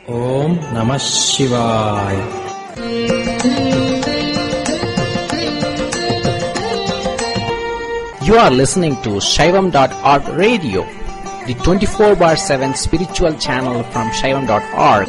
ஓம் நம சிவாய் You are listening to Shaivam.org radio, the 24 bar 7 spiritual channel from Shaivam.org.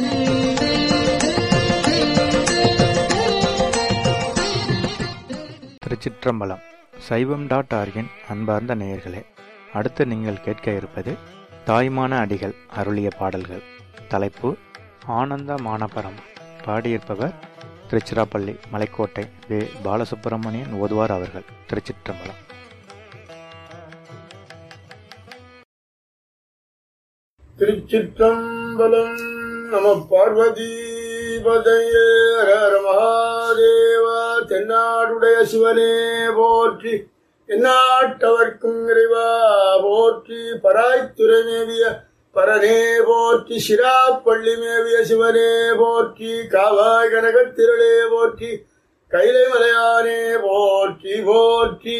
திருச்சிற்றம்பலம் சைவம் dot ஆர்கின் அன்பார்ந்த நேயர்களே அடுத்து நீங்கள் கேட்க இருப்பது தாய்மான அடிகள் அருளிய பாடல்கள் தலைப்பு ஆனந்த மானபரம் பாடியிருப்பவர் திருச்சிராப்பள்ளி மலைக்கோட்டை வே பாலசுப்பிரமணியன் ஓதுவார் அவர்கள் திருச்சிற்றம்பலம் திருச்சிற்றம்பலம் நம பார்வதி பதையர மகாதேவா தென்னாடுடைய சிவனே போற்றி எந்நாட்டவர்க்கும் இறைவா போற்றி பராய்த்துறை மேவிய பரனே போற்றி சிராப்பள்ளி மேவிய சிவனே போற்றி காவாய் கனகத்திரளே போற்றி கைலை மலையானே போற்றி போற்றி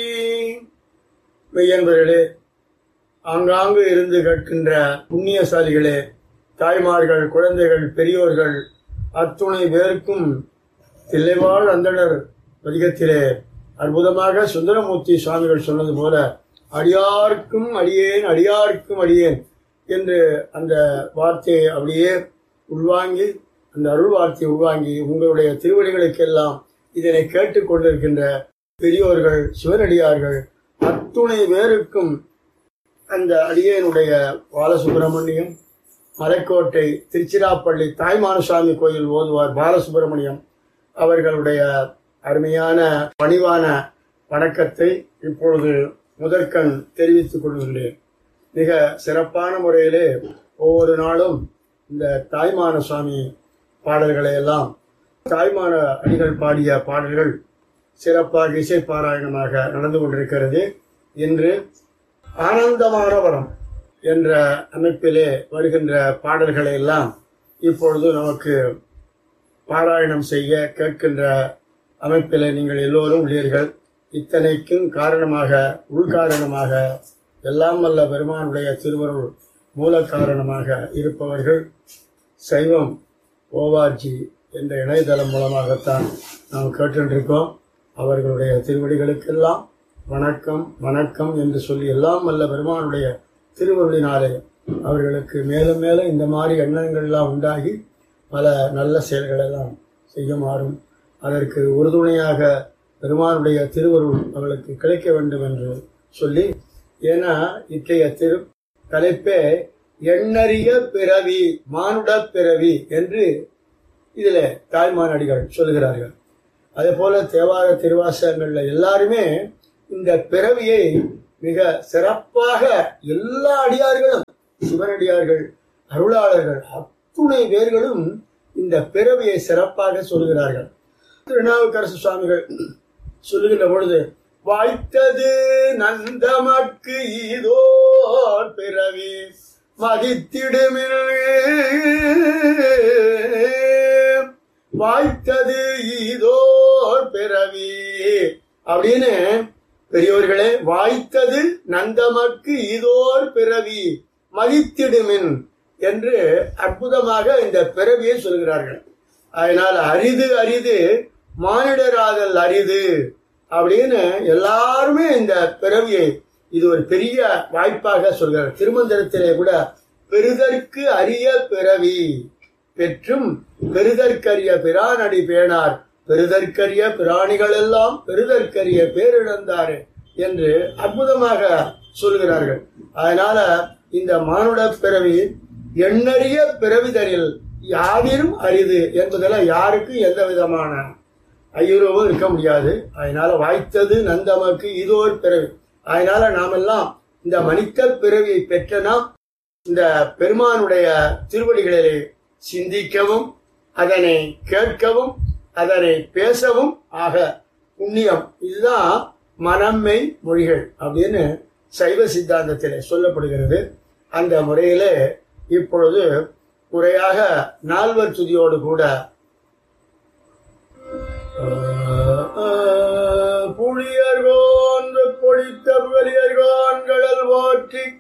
மெய்யன்பர்களே ஆங்காங்கு இருந்து கேட்கின்ற புண்ணியசாலிகளே தாய்மார்கள் குழந்தைகள் பெரியோர்கள் அத்துணை பேருக்கும் தில்லைவாழ் அந்தணர் பதிகத்திலே அற்புதமாக சுந்தரமூர்த்தி சுவாமிகள் சொன்னது போல அடியார்க்கும் அடியேன் அடியார்க்கும் அடியேன் என்று அந்த வார்த்தையை அப்படியே உள்வாங்கி அந்த அருள் வார்த்தையை உள்வாங்கி உங்களுடைய திருவடிகளுக்கெல்லாம் இதனை கேட்டுக்கொண்டிருக்கின்ற பெரியோர்கள் சிவனடியார்கள் அத்துணை பேருக்கும் அந்த அடியனுடைய பாலசுப்பிரமணியம் மலைக்கோட்டை திருச்சிராப்பள்ளி தாய்மானசாமி கோயில் ஓதுவார் பாலசுப்பிரமணியம் அவர்களுடைய அருமையான பணிவான வணக்கத்தை இப்பொழுது முதற்கண் தெரிவித்துக் கொள்கின்றேன் மிக சிறப்பான முறையிலே ஒவ்வொரு நாளும் இந்த தாய்மான சுவாமி பாடல்களை எல்லாம் தாய்மான அடிகள் பாடிய பாடல்கள் சிறப்பாக இசை பாராயணமாக நடந்து கொண்டிருக்கிறது இன்று ஆனந்தமான வரம் என்ற அமைப்பிலே வருகின்ற பாடல்களை எல்லாம் இப்பொழுது நமக்கு பாராயணம் செய்ய கேட்கின்ற அமைப்பிலே நீங்கள் எல்லோரும் உள்ளீர்கள் இத்தனைக்கும் காரணமாக உள்காரணமாக எல்லாம் வல்ல பெருமானுடைய திருவருள் மூல காரணமாக இருப்பவர்கள் சைவம் ஓவார்ஜி என்ற இணையதளம் மூலமாகத்தான் நாம் கேட்டுருக்கோம் அவர்களுடைய திருவடிகளுக்கெல்லாம் வணக்கம் வணக்கம் என்று சொல்லி எல்லாம் வல்ல பெருமானுடைய திருவருளினாலே அவர்களுக்கு மேலும் மேலும் இந்த மாதிரி எண்ணங்கள்லாம் உண்டாகி பல நல்ல செயல்களெல்லாம் செய்யுமாறும் அதற்கு உறுதுணையாக பெருமானுடைய திருவருள் அவர்களுக்கு கிடைக்க வேண்டும் என்று சொல்லி ஏன்னா இன்றைய திரு தலைப்பே எண்ணறிய பிறவி மானுட பிறவி என்று இதில் தாய்மானடிகள் சொல்கிறார்கள் அதே போல தேவார திருவாசகங்கள்ல எல்லாருமே இந்த பிறவியை மிக சிறப்பாக எல்லா அடியார்களும் சிவனடியார்கள் அருளாளர்கள் அத்துணை பேர்களும் இந்த பிறவியை சிறப்பாக சொல்கிறார்கள் திருநாவுக்கரசு சுவாமிகள் சொல்லுகின்ற பொழுது வாய்த்தது நந்தமக்கு ஈதோ பிறவி மதித்திடுமில் வாய்த்தது ஈதோர் பிறவி அப்படின்னு பெரியோர்களே வாய்த்தது நந்தமக்கு ஈதோர் பிறவி மதித்திடுமின் என்று அற்புதமாக இந்த பிறவியை சொல்கிறார்கள் அதனால் அரிது அரிது மானிடராதல் அரிது அப்படின்னு எல்லாருமே இந்த பிறவியை இது ஒரு பெரிய வாய்ப்பாக சொல்கிறார் திருமந்திரத்திலே கூட பெருதற்கு அரிய பிறவி பெற்றும் பெருதற்கரிய பிரானடி பேணார் பெருதற்கரிய பிராணிகள் எல்லாம் பெருதற்கரிய பேரிழந்தாரு என்று அற்புதமாக சொல்கிறார்கள் அதனால இந்த மானுட பிறவி எண்ணறிய பிறவிதனில் யாவிலும் அரிது என்பதில் யாருக்கும் எந்த விதமான ஐயுறவும் இருக்க முடியாது அதனால வாய்த்தது நந்தமக்கு இது ஒரு பிறவி அதனால நாமெல்லாம் இந்த மனித பிறவியை பெற்ற நாம் இந்த பெருமானுடைய திருவடிகளிலே சிந்திக்கவும் அதனை கேட்கவும் அதனை பேசவும் ஆக புண்ணியம் இதுதான் மனம்மை மொழிகள் அப்படின்னு சைவ சித்தாந்தத்திலே சொல்லப்படுகிறது அந்த முறையிலே இப்பொழுது குறையாக நால்வர் துதியோடு கூட புளியர்கோன் பொழித்த புகழியர்கோன்களல் போற்றி